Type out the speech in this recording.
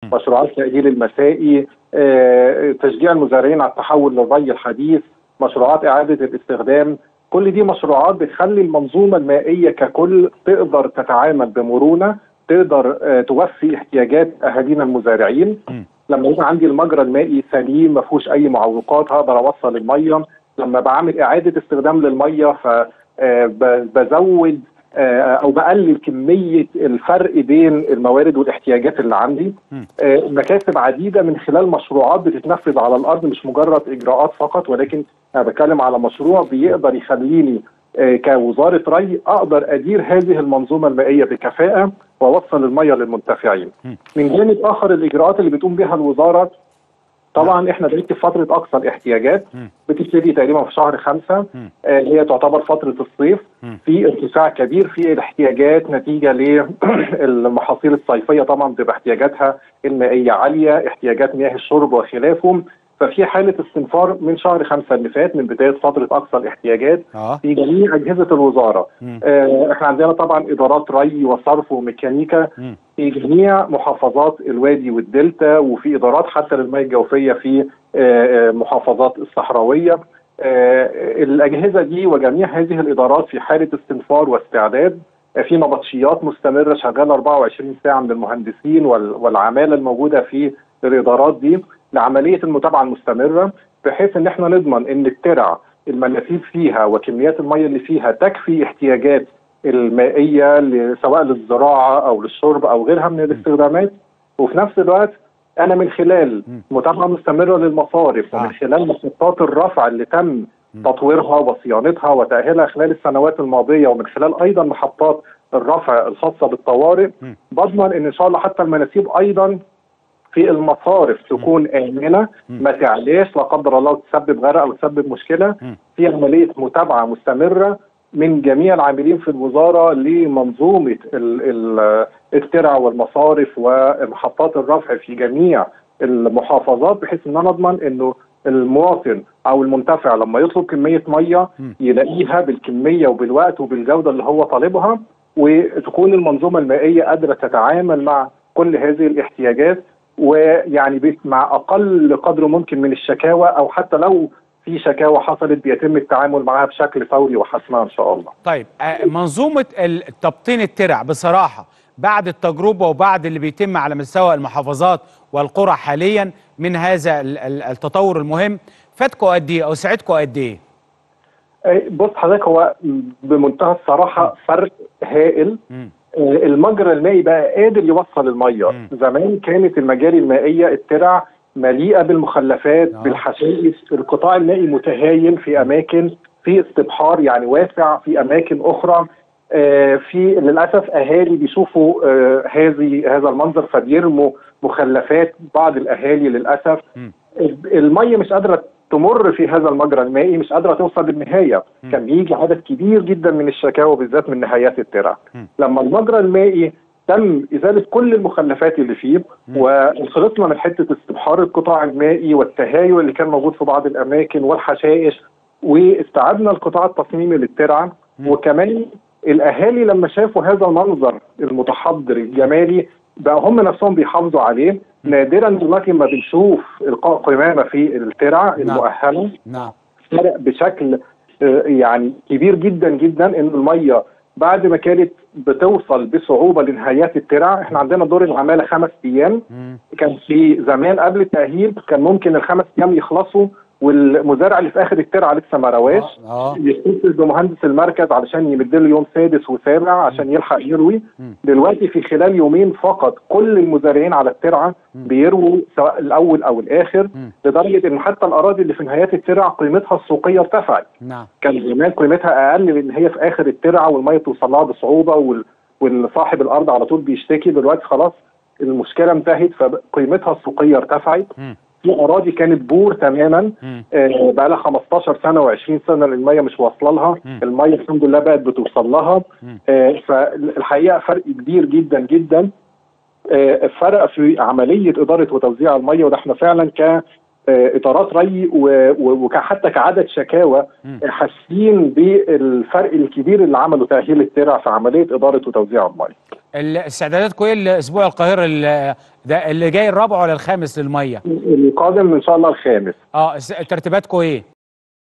مشروعات تاهيل المسائي آه، تشجيع المزارعين على التحول للري الحديث مشروعات اعاده الاستخدام كل دي مشروعات بتخلي المنظومه المائيه ككل تقدر تتعامل بمرونه تقدر آه، توفي احتياجات اهالينا المزارعين لما يبقى عندي المجرى المائي سليم ما فيهوش اي معوقات هقدر اوصل الميه لما بعمل اعاده استخدام للميه فبزود او بقلل كميه الفرق بين الموارد والاحتياجات اللي عندي آه، مكاسب عديده من خلال مشروعات بتتنفذ على الارض مش مجرد اجراءات فقط ولكن انا بتكلم على مشروع بيقدر يخليني آه، كوزاره ري اقدر ادير هذه المنظومه المائيه بكفاءه واوصل الميه للمنتفعين. من جانب اخر الاجراءات اللي بتقوم بها الوزاره طبعا احنا دلوقتي في فتره اقصى الاحتياجات بتبتدي تقريبا في شهر خمسة آه هي تعتبر فتره الصيف في ارتفاع كبير في الاحتياجات نتيجه للمحاصيل الصيفيه طبعا بتبقى احتياجاتها المائيه عاليه احتياجات مياه الشرب وخلافه ففي حاله استنفار من شهر خمسة اللي فات من بدايه فتره اقصى الاحتياجات آه. في جميع اجهزه الوزاره آه احنا عندنا طبعا ادارات ري وصرف وميكانيكا مم. في جميع محافظات الوادي والدلتا وفي ادارات حتى للمياه الجوفيه في آه، آه، محافظات الصحراويه آه، الاجهزه دي وجميع هذه الادارات في حاله استنفار واستعداد آه، في نبطشيات مستمره شغاله 24 ساعه من المهندسين وال- والعماله الموجوده في الادارات دي لعمليه المتابعه المستمره بحيث ان احنا نضمن ان الترع المنافيذ فيها وكميات الميه اللي فيها تكفي احتياجات المائيه ل- سواء للزراعه او للشرب او غيرها من الاستخدامات وفي نفس الوقت انا من خلال متابعه مستمره للمصارف ومن آه. خلال محطات الرفع اللي تم تطويرها وصيانتها وتاهيلها خلال السنوات الماضيه ومن خلال ايضا محطات الرفع الخاصه بالطوارئ بضمن ان ان شاء الله حتى المناسيب ايضا في المصارف تكون امنه ما تعلاش لا قدر الله تسبب غرق او تسبب مشكله في عمليه متابعه مستمره من جميع العاملين في الوزاره لمنظومه ال- ال- الترع والمصارف ومحطات الرفع في جميع المحافظات بحيث ان انا اضمن انه المواطن او المنتفع لما يطلب كميه ميه يلاقيها بالكميه وبالوقت وبالجوده اللي هو طالبها وتكون المنظومه المائيه قادره تتعامل مع كل هذه الاحتياجات ويعني بي- مع اقل قدر ممكن من الشكاوى او حتى لو في شكاوى حصلت بيتم التعامل معها بشكل فوري وحسمها ان شاء الله. طيب آه، منظومه ال- تبطين الترع بصراحه بعد التجربه وبعد اللي بيتم على مستوى المحافظات والقرى حاليا من هذا ال- ال- التطور المهم فاتكم قد ايه او ساعدكم قد ايه؟ أي بص حضرتك هو بمنتهى الصراحه فرق هائل مم. آه، المجرى المائي بقى قادر يوصل الميه زمان كانت المجاري المائيه الترع مليئه بالمخلفات آه. بالحشائش القطاع المائي متهايل في اماكن في استبحار يعني واسع في اماكن اخرى آه، في للاسف اهالي بيشوفوا آه، هذه هذا المنظر فبيرموا مخلفات بعض الاهالي للاسف الميه مش قادره تمر في هذا المجرى المائي مش قادره توصل للنهايه كان بيجي عدد كبير جدا من الشكاوى بالذات من نهايات الترع لما المجرى المائي تم ازاله كل المخلفات اللي فيه وخلصنا من حته استبحار القطاع المائي والتهايل اللي كان موجود في بعض الاماكن والحشائش واستعدنا القطاع التصميمي للترعه وكمان الاهالي لما شافوا هذا المنظر المتحضر الجمالي بقى هم نفسهم بيحافظوا عليه نادرا دلوقتي ما بنشوف القاء قمامه في الترعه المؤهله نعم فرق بشكل آه، يعني كبير جدا جدا ان الميه بعد ما كانت بتوصل بصعوبه لنهايات الترع احنا عندنا دور العماله خمس ايام كان في زمان قبل التاهيل كان ممكن الخمس ايام يخلصوا والمزارع اللي في اخر الترعه لسه ما رواش اه يتصل بمهندس المركز علشان يمد له يوم سادس وسابع عشان يلحق يروي دلوقتي في خلال يومين فقط كل المزارعين على الترعه بيرووا سواء الاول او الاخر لدرجه ان حتى الاراضي اللي في نهايات الترع قيمتها السوقيه ارتفعت نعم كان زمان قيمتها اقل لان هي في اخر الترعه والميه توصل لها بصعوبه وال... والصاحب الارض على طول بيشتكي دلوقتي خلاص المشكله انتهت فقيمتها السوقيه ارتفعت في اراضي كانت بور تماما آه بقى لها 15 سنه و20 سنه الميه مش واصله لها الميه الحمد لله بقت بتوصل لها آه فالحقيقه فرق كبير جدا جدا آه فرق في عمليه اداره وتوزيع الميه وده احنا فعلا ك آه، اطارات ري وحتى كعدد شكاوى حاسين بالفرق الكبير اللي عمله تاهيل الترع في عمليه اداره وتوزيع الميه. استعداداتكم ايه الاسبوع القاهره اللي, ده اللي جاي الرابع ولا الخامس للميه؟ القادم ان شاء الله الخامس. اه ترتيباتكم ايه؟